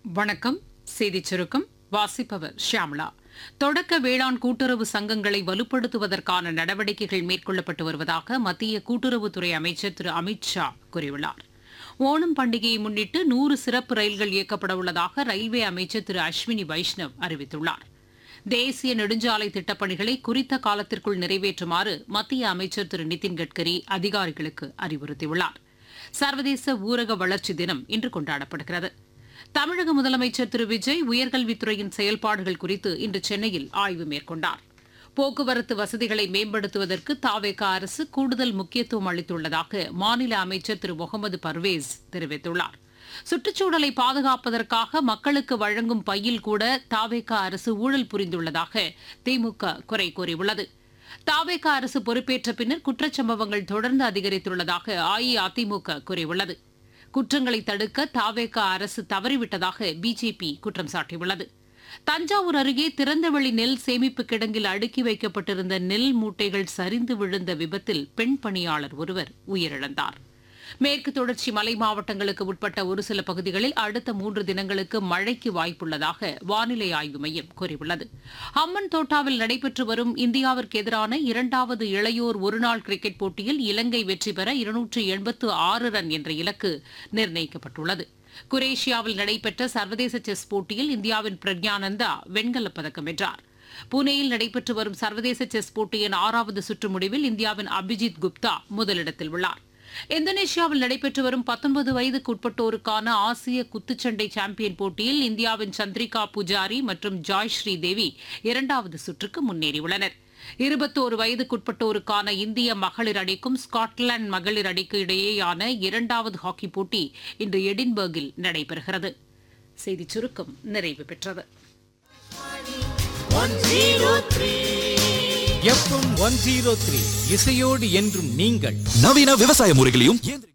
வணக்கம் செய்திச் சுருக்கம் வாசிப்பவர் ஷியாம்லா தொடக்க வேளாண் கூட்டுறவு சங்கங்களை வலுப்படுத்துவதற்கான நடவடிக்கைகள் மேற்கொள்ளப்பட்டு வருவதாக மத்திய கூட்டுறவுத்துறை அமைச்சர் திரு அமித் ஷா கூறியுள்ளார் ஓணம் பண்டிகையை முன்னிட்டு நூறு சிறப்பு ரயில்கள் இயக்கப்பட உள்ளதாக ரயில்வே அமைச்சர் திரு அஸ்வினி வைஷ்ணவ் அறிவித்துள்ளார் தேசிய நெடுஞ்சாலை திட்டப்பணிகளை குறித்த காலத்திற்குள் நிறைவேற்றுமாறு மத்திய அமைச்சர் திரு நிதின் கட்கரி அதிகாரிகளுக்கு அறிவுறுத்தியுள்ளார் சர்வதேச ஊரக வளர்ச்சி தினம் இன்று கொண்டாடப்படுகிறது தமிழக முதலமைச்சர் திரு விஜய் உயர்கல்வித்துறையின் செயல்பாடுகள் குறித்து இன்று சென்னையில் ஆய்வு மேற்கொண்டார் போக்குவரத்து வசதிகளை மேம்படுத்துவதற்கு தாவேக அரசு கூடுதல் முக்கியத்துவம் அளித்துள்ளதாக மாநில அமைச்சர் திரு முகமது பர்வேஸ் தெரிவித்துள்ளார் சுற்றுச்சூழலை பாதுகாப்பதற்காக மக்களுக்கு வழங்கும் பையில் கூட தாவேக அரசு ஊழல் புரிந்துள்ளதாக திமுக குறை கூறியுள்ளது தாவேக அரசு பொறுப்பேற்ற பின்னர் குற்றச்சம்பவங்கள் தொடர்ந்து அதிகரித்துள்ளதாக அஇஅதிமுக கூறியுள்ளது குற்றங்களை தடுக்க தாவேக அரசு தவறிவிட்டதாக பிஜேபி குற்றம் சாட்டியுள்ளது தஞ்சாவூர் அருகே திறந்தவெளி நெல் சேமிப்பு கிடங்கில் அடுக்கி வைக்கப்பட்டிருந்த நெல் மூட்டைகள் சரிந்து விழுந்த விபத்தில் பெண் பணியாளர் ஒருவர் உயிரிழந்தார் மேற்கு தொடர்ச்சி மலை மாவட்டங்களுக்கு உட்பட்ட ஒரு சில பகுதிகளில் அடுத்த மூன்று தினங்களுக்கு மழைக்கு வாய்ப்புள்ளதாக வானிலை ஆய்வு மையம் கூறியுள்ளது அம்மன் தோட்டாவில் நடைபெற்று வரும் இந்தியாவிற்கு எதிரான இரண்டாவது இளையோர் ஒருநாள் கிரிக்கெட் போட்டியில் இலங்கை வெற்றி பெற இருநூற்று எண்பத்து ஆறு ரன் என்ற இலக்கு நிர்ணயிக்கப்பட்டுள்ளது குரேஷியாவில் நடைபெற்ற சர்வதேச செஸ் போட்டியில் இந்தியாவின் பிரக்ஞானந்தா வெண்கலப் பதக்கம் வென்றார் புனேயில் நடைபெற்று வரும் சர்வதேச செஸ் போட்டியின் ஆறாவது சுற்று முடிவில் இந்தியாவின் அபிஜித் குப்தா முதலிடத்தில் உள்ளார் இந்தோனேஷியாவில் நடைபெற்று வரும் பத்தொன்பது வயதுக்கு உட்பட்டோருக்கான ஆசிய குத்துச்சண்டை சாம்பியன் போட்டியில் இந்தியாவின் சந்திரிகா புஜாரி மற்றும் ஜாய் ஸ்ரீ தேவி இரண்டாவது சுற்றுக்கு முன்னேறியுள்ளனர் இருபத்தோரு வயதுக்குட்பட்டோருக்கான இந்திய மகளிர் அணிக்கும் ஸ்காட்லாந்து மகளிர் அணிக்கு இடையேயான இரண்டாவது ஹாக்கி போட்டி இன்று எடின்பர்கில் நடைபெறுகிறது செய்திச் சுருக்கம் நிறைவு பெற்றது எஃப்எம் ஒன் ஜீரோ த்ரீ இசையோடு என்றும் நீங்கள் நவீன விவசாய முறைகளையும் இயந்திர